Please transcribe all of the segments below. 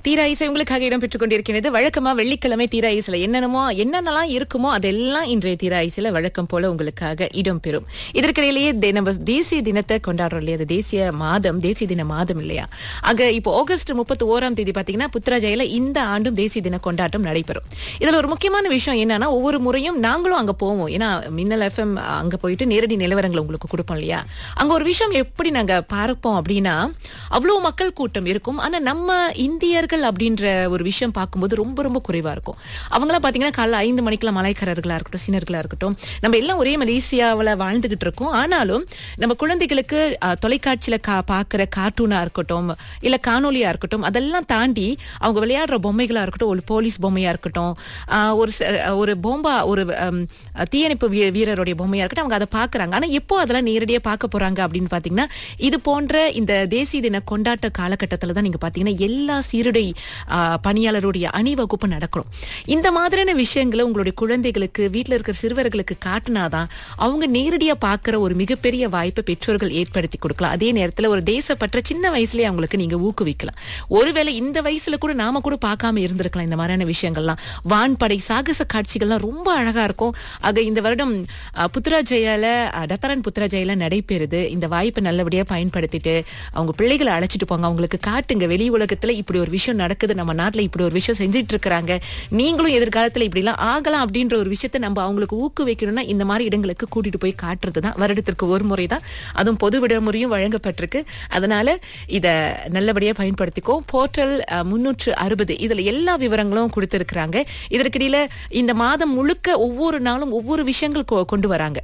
தீரா இசை உங்களுக்காக இடம் பெற்றுக் கொண்டிருக்கிறது வழக்கமா வெள்ளிக்கிழமை தீரா இசைல என்னென்னமோ என்னென்னலாம் இருக்குமோ அதெல்லாம் இன்றைய தீரா இசைல வழக்கம் போல உங்களுக்காக இடம்பெறும் இதற்கிடையிலேயே தே- நம்ம தேசிய தினத்தை கொண்டாடுறோம் இல்லையா அது தேசிய மாதம் தேசிய தின மாதம் இல்லையா அங்க இப்போ ஆகஸ்ட் முப்பத்தி ஓராம் தேதி பாத்தீங்கன்னா புத்ராஜயில இந்த ஆண்டும் தேசிய தின கொண்டாட்டம் நடைபெறும் இதுல ஒரு முக்கியமான விஷயம் என்னன்னா ஒவ்வொரு முறையும் நாங்களும் அங்க போவோம் ஏன்னா மின்னல் எஃப்எம் அங்க போயிட்டு நேரடி நிலவரங்களை உங்களுக்கு கொடுப்போம் இல்லையா அங்க ஒரு விஷயம் எப்படி நாங்க பார்ப்போம் அப்படின்னா அவ்வளவு மக்கள் கூட்டம் இருக்கும் ஆனா நம்ம இந்தியர்கள் அப்படின்ற ஒரு விஷயம் பார்க்கும்போது ரொம்ப ரொம்ப குறைவா இருக்கும் அவங்களாம் பாத்தீங்கன்னா காலைல ஐந்து மணிக்கெல்லாம் மலைக்காரர்களா இருக்கட்டும் சீனர்களா இருக்கட்டும் நம்ம எல்லாம் ஒரே மலேசியாவுல வாழ்ந்துகிட்டு இருக்கோம் ஆனாலும் நம்ம குழந்தைகளுக்கு அஹ், தொலைக்காட்சியில கா பாக்குற கார்ட்டூனா இருக்கட்டும் இல்ல காணொலியா இருக்கட்டும் அதெல்லாம் தாண்டி அவங்க விளையாடுற பொம்மைகளா இருக்கட்டும் ஒரு போலீஸ் பொம்மையா இருக்கட்டும் ஆஹ், ஒரு ச- ஒரு போம்பா ஒரு ஹம், தீயணைப்பு வீ- வீரருடைய பொம்மையா இருக்கட்டும் அவங்க அதை பாக்குறாங்க ஆனா எப்போ அதெல்லாம் நேரடியா பார்க்க போறாங்க அப்படின்னு பாத்தீங்கன்னா இது போன்ற இந்த தேசிய தின கொண்டாட்ட காலகட்டத்துல தான் நீங்க பாத்தீங்கன்னா எல்லா சீருடை ஆஹ், பணியாளருடைய அணிவகுப்பு நடக்கும் இந்த மாதிரியான விஷயங்களை உங்களுடைய குழந்தைகளுக்கு வீட்ல இருக்கிற சிறுவர்களுக்கு காட்டினாதான் அவங்க நேரடியா பார்க்கிற ஒரு மிகப்பெரிய வாய்ப்பை பெற்றோர்கள் ஏற்படுத்தி கொடுக்கலாம் அதே நேரத்துல ஒரு தேசப்பற்ற சின்ன வயசுலயே அவங்களுக்கு நீங்க ஊக்குவிக்கலாம் ஒருவேளை இந்த வயசுல கூட நாம கூட பார்க்காம இருந்திருக்கலாம் இந்த மாதிரியான விஷயங்கள்லாம் வான்படை சாகச காட்சிகள்லாம் ரொம்ப அழகா இருக்கும் ஆக இந்த வருடம் அஹ், புத்ராஜயால அஹ், டத்தரன் புத்ராஜயால நடைபெறுது இந்த வாய்ப்பை நல்லபடியா பயன்படுத்திட்டு அவங்க பிள்ளைகளை அழைச்சிட்டு போங்க அவங்களுக்கு காட்டுங்க வெளி உலகத்துல இப்படி ஒரு விஷயம் நடக்குது நம்ம நாட்டுல இப்படி ஒரு விஷயம் செஞ்சுட்டு இருக்கிறாங்க நீங்களும் எதிர்காலத்துல இப்படி எல்லாம் ஆகலாம் அப்படின்ற ஒரு விஷயத்தை நம்ம அவங்களுக்கு ஊக்குவிக்கணும்னா இந்த மாதிரி இடங்களுக்கு கூட்டிட்டு போய் காட்டுறது தான் வருடத்திற்கு ஒரு முறை தான் அதுவும் பொது விடுமுறையும் வழங்கப்பட்டிருக்கு அதனால இத நல்லபடியா பயன்படுத்திக்கோ போர்ட்டல் முன்னூற்று அறுபது இதுல எல்லா விவரங்களும் கொடுத்திருக்கிறாங்க இதற்கிடையில இந்த மாதம் முழுக்க ஒவ்வொரு நாளும் ஒவ்வொரு விஷயங்கள் கொ- கொண்டு வராங்க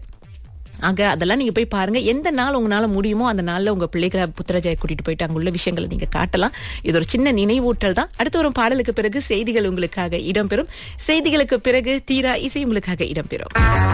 ஆக அதெல்லாம் நீங்க போய் பாருங்க எந்த நாள் உங்களால முடியுமோ அந்த நாள்ல உங்க பிள்ளைகளை புத்திரஜாய கூட்டிட்டு போயிட்டு அங்க உள்ள விஷயங்களை நீங்க காட்டலாம் இது ஒரு சின்ன நினைவூட்டல் தான் அடுத்த ஒரு பாடலுக்கு பிறகு செய்திகள் உங்களுக்காக இடம்பெறும் செய்திகளுக்கு பிறகு தீரா இசை உங்களுக்காக இடம்பெறும்